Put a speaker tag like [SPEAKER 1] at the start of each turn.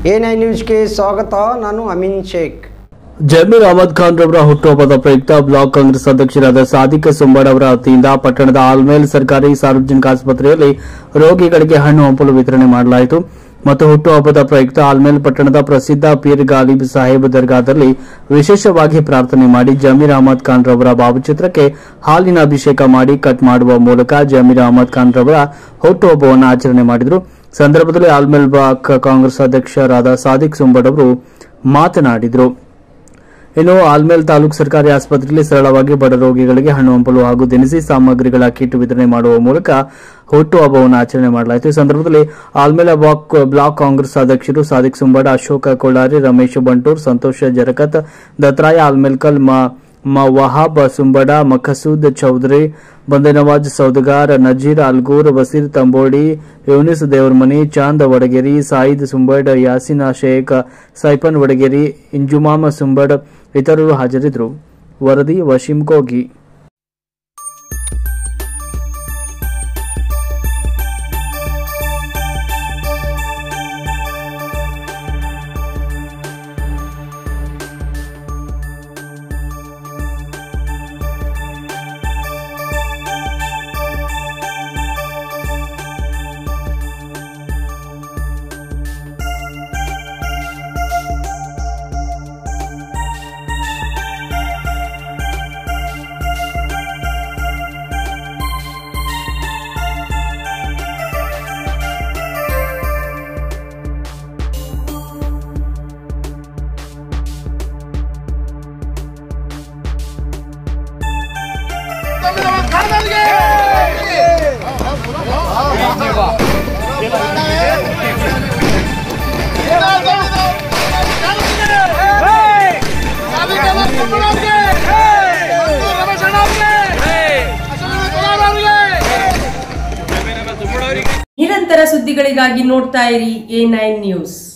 [SPEAKER 1] A nine ನ್ಯೂಸ್ಗೆ ಸ್ವಾಗತ ನಾನು ಅಮೀನ್ ಶೇಖ್
[SPEAKER 2] ಜಮೀರ್ ಅಹಮದ್ ಖಾನ್ ರವರ ಹುಟ್ಟುಹಬ್ಬದ ಪ್ರಯುಕ್ತ ಬ್ಲಾಕ್ ಕಾಂಗ್ರೆಸ್ ಅಧ್ಯಕ್ಷರಾದ ಸಾದಿಕ್ ಸುಂಬಡ್ ಅವರ ವತಿಯಿಂದ ಪಟ್ಟಣದ ಆಲ್ಮೇಲ್ ಸರ್ಕಾರಿ ಸಾರ್ವಜನಿಕ ಆಸ್ಪತ್ರೆಯಲ್ಲಿ ರೋಗಿಗಳಿಗೆ ಹಣ್ಣು ಹಂಪಲು ವಿತರಣೆ ಮಾಡಲಾಯಿತು ಮತ್ತು ಹುಟ್ಟುಹಬ್ಬದ ಪ್ರಯುಕ್ತ ಆಲ್ಮೇಲ್ ಪಟ್ಟಣದ ಪ್ರಸಿದ್ಧ ಪೀರ್ ಗಾಲಿಬ್ ಸಾಹೇಬ್ ದರ್ಗಾದಲ್ಲಿ ವಿಶೇಷವಾಗಿ ಪ್ರಾರ್ಥನೆ ಮಾಡಿ ಜಮೀರ್ ಅಹಮದ್ ಖಾನ್ ರವರ ಭಾವಚಿತ್ರಕ್ಕೆ ಹಾಲಿನ ಅಭಿಷೇಕ ಮಾಡಿ ಕಟ್ ಮಾಡುವ ಮೂಲಕ ಜಮೀರ್ ಅಹಮದ್ ಖಾನ್ ರವರ ಹುಟ್ಟುಹಬ್ಬವನ್ನು ಆಚರಣೆ ಮಾಡಿದರು ಸಂದರ್ಭದಲ್ಲಿ ಆಲ್ಮೇಲ್ ಬ್ಲಾಕ್ ಕಾಂಗ್ರೆಸ್ ಅಧ್ಯಕ್ಷರಾದ ಸಾದಿಕ್ ಸುಂಬಡ್ ಅವರು ಮಾತನಾಡಿದರು ಇನ್ನು ಆಲ್ಮೇಲ್ ತಾಲೂಕು ಸರ್ಕಾರಿ ಆಸ್ಪತ್ರೆಯಲ್ಲಿ ಸರಳವಾಗಿ ಬಡ ರೋಗಿಗಳಿಗೆ ಹಣ್ಣು ಹಂಪಲು ಹಾಗೂ ದಿನಸಿ ಸಾಮಗ್ರಿಗಳ ಕಿಟ್ ವಿತರಣೆ ಮಾಡುವ ಮೂಲಕ ಹುಟ್ಟುಹಬ್ಬವನ್ನು ಆಚರಣೆ ಮಾಡಲಾಯಿತು ಈ ಸಂದರ್ಭದಲ್ಲಿ ಆಲ್ಮೇಲ ಬ್ಲಾಕ್ ಬ್ಲಾಕ್ ಕಾಂಗ್ರೆಸ್ ಅಧ್ಯಕ್ಷರು ಸಾದಿಕ್ ಸುಂಬಡ ಅಶೋಕ ಕೊಳ್ಳಾರಿ ರಮೇಶ್ ಬಂಟೂರ್ ಸಂತೋಷ್ ಜರಕತ್ ದತ್ರಾಯ ಆಲ್ಮೇಲ್ಕಲ್ ಮ ಮ ವಹಾಬ್ ಸುಂಬಡ ಮಖಸೂದ್ ಚೌಧರಿ ಬಂದೇನವಾಜ್ ಸೌದಗಾರ್ ನಜೀರ್ ಅಲ್ಗೂರ್ ವಸೀರ್ ತಂಬೋಡಿ ಯೂನಿಸ್ ದೇವರಮನಿ ಚಾಂದ್ ವಡಗೇರಿ ಸಾಯಿದ್ ಸುಂಬಡ್ ಯಾಸಿನ್ ಶೇಖ್ ಸೈಫನ್ ವಡಗೇರಿ ಇಂಜುಮಾಮ್ ಸುಂಬಡ್ ಇತರರು ಹಾಜರಿದ್ದರು ವರದಿ ವಶೀಂ ಕೋಗಿ
[SPEAKER 3] ನಿರಂತರ ಸುದ್ದಿಗಳಿಗಾಗಿ ನೋಡ್ತಾ ಇರಿ ಎ ನೈನ್ ನ್ಯೂಸ್